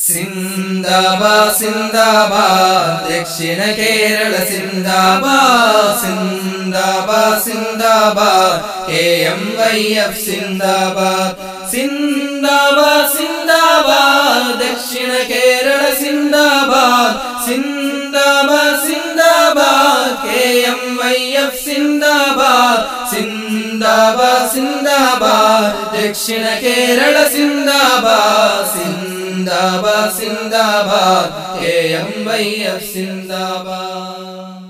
സിന്ദാബാദ് സിന്ദാബാദ് ദക്ഷിണ കേരള സിന്ദാബാദ് സിന്ദാബാദ് സിന്ദാബാദ് കെ എം വൈ എഫ് സിന്ദാബാദ് സിന്ദാബാദ് സിന്ദാബാദ് ദക്ഷിണ കേരള സിന്ദാബാദ് സിന്ദാബാദ് സിന്ദാബാദ് കെ എം വൈ എഫ് സിന്ദാബാദ് സിന്ദാബാദ് സിന്ദാബാദ് ദക്ഷിണ കേരള സിന്ദാബാദ് സിന്ദാബാദ് സിന്ദാബാദ് കെ എം വൈ എഫ് സിന്ദാബാദ്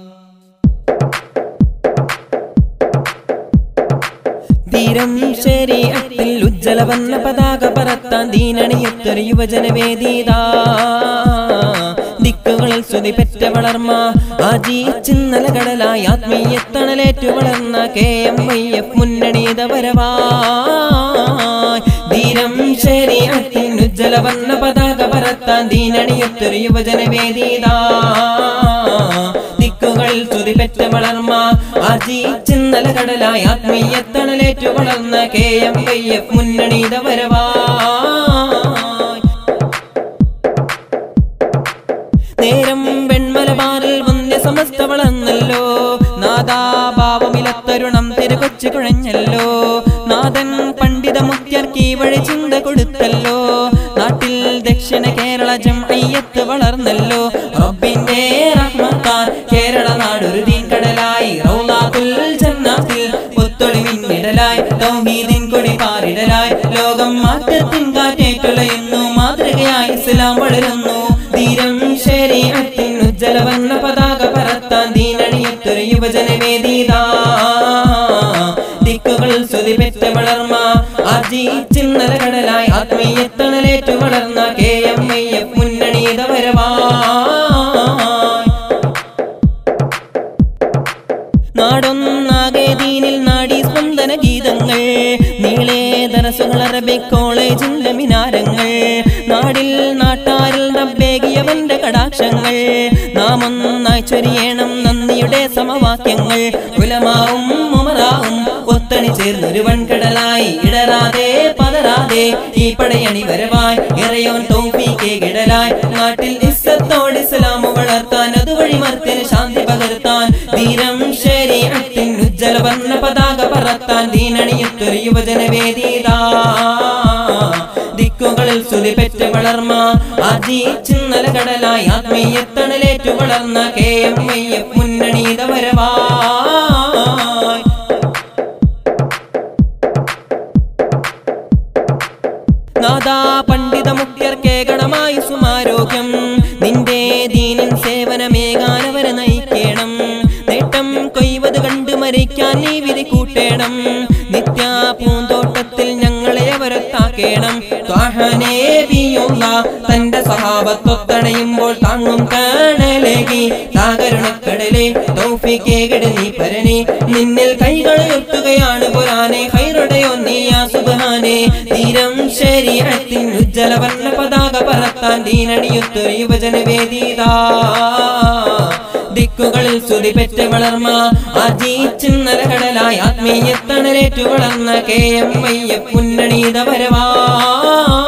തീരം ശരീരത്തിൽ ഉജ്ജല വന്ന പതാക പറത്താൻ ദീനണിയത്തൊരു യുവജനവേദീതാ ദിക്കുകളിൽ സ്തുതി പെറ്റ വളർമ്മ ആജീച്ചിന്നല കടലായി ആത്മീയത്തണലേറ്റു വളർന്ന കെ എം വൈ എഫ് മുന്നണിയത വരവായി ധീരം ശരീരത്തിൽ ഉജ്ജല വന്ന പതാക പറത്താൻ ദീനണിയത്തൊരു യുവജനവേദീതാ ദിക്കുകളിൽ സ്തുതി പെറ്റ വളർമ്മ ആർജിച്ചിന്നല കടലായി ആത്മീയത്തണലേറ്റു വളർന്ന കെ എം വൈ എഫ് മുന്നണിത വരവായി നേരം വെൺമലബാറിൽ വന്യ സമസ്ത വളർന്നല്ലോ നാദാഭാവമിലത്തരുണം തിരുകൊച്ചു കുഴഞ്ഞല്ലോ നാഥൻ പണ്ഡിത മുക്തിയർക്ക് ഈ വഴി ചിന്ത കൊടുത്തല്ലോ നാട്ടിൽ ദക്ഷിണ കേരള ജംഅയ്യത്ത് വളർന്നല്ലോ റബ്ബിന്റെ റഹ്മത്താൻ കേരള നാടൊരു തീൻ കടലായി റൗലാത്തുൽ ജന്നാത്തിൽ പുത്തൊളി മിന്നിടലായി തൗഹീദിൻ കൊടി പാറിടലായി ലോകം മാറ്റത്തിൻ കാറ്റേറ്റുലയുന്നു മാതൃകയായി ഇസ്ലാം വളരുന്നു ധീരം ശരീരത്തിൻ ഉജ്ജല വർണ്ണ പതാക പറത്താൻ ദീനണിയത്തൊരു യുവജനവേദീതാ ദിക്കുകൾ സ്തുതി പെറ്റ വളർമ്മ ആർജിച്ചിന്നല കടലായി ആത്മീയത്തണലേറ്റു വളർന്ന കെ എം ഐ എഫ് മുന്നണിത വരവായി നാടൊന്നാകെ ദീനിൽ നാടി സ്പന്ദന ഗീതങ്ങൾ നീളേ ദറസുകൾ അറബിക് കോളേജിന്റെ മിനാരങ്ങൾ നാടിൽ നാട്ടാരിൽ റബ്ബേകിയവന്റെ കടാക്ഷങ്ങൾ നാം ഒന്നായി ചൊരിയണം നന്ദിയുടെ സമവാക്യങ്ങൾ ഉലമാവും ഉമറാവും ഒത്തണി ചേർന്നൊരു വൻകടലായി ഇടരാതെ പതരാതെ ഈ പടയണി വരവായി ഇറയോൻ തോപ്പിക്കെ കിടലായി നാട്ടിൽ ഇസ്സത്തോട് ഇസ്ലാമു വളർത്താൻ അതുവഴി മർത്തിന് ശാന്തി പകർത്താൻ ധീരം ശരീരത്തിൻ ഉജ്ജല വർണ്ണ പതാക പറത്താൻ ദീനണിയത്തൊരു യുവജനവേദീതാ ദിക്കുകളിൽ സ്തുതി പെറ്റ വളർമ്മ ആർജിച്ചിന്നല കടലായി ആത്മീയത്തണലേറ്റു വളർന്ന കെ എം ഐ എഫ് മുന്നണീത വരവായി നാദാ പണ്ഡിത മുക്തിയർക്കേകണമായി സുമാരോഗ്യം നിന്റെ ദീനിൻ സേവനമേകാനവരെ നയിക്കണം നേട്ടം കൊയ്വത് കണ്ട് മരിക്കാൻ നീ വിധി കൂട്ടേണം നിത്യ പൂന്തോട്ടത്തിൽ ഞങ്ങളെ അവരത്താക്കേണം ത്വാഹനേബിയുള്ള തന്റെ സഹാബത്തൊത്തണയുമ്പോൾ താങ്ങും കാണലേകി സാഗരണക്കടലെ തൗഫിക്കേകട് നീ പരനെ നിന്നിൽ കൈകൾ ഉയർത്തുകയാണ് പുരാനെ ഹൈറുടയോ നീയാ സുബാനെ തീരം ശരീരത്തിൻ ഉജ്ജല വർണ്ണ പതാക പറത്താൻ ദീനണിയുത്തൊരു യുവജനവേദീതാ ദിക്കുകളിൽ സ്തുതി പെറ്റ വളർമ്മ ആർജിച്ചിന്നല കടലായി ആത്മീയത്തണലേറ്റു വളർന്ന കെ എം വൈ എഫ് മുന്നണീത വരവാ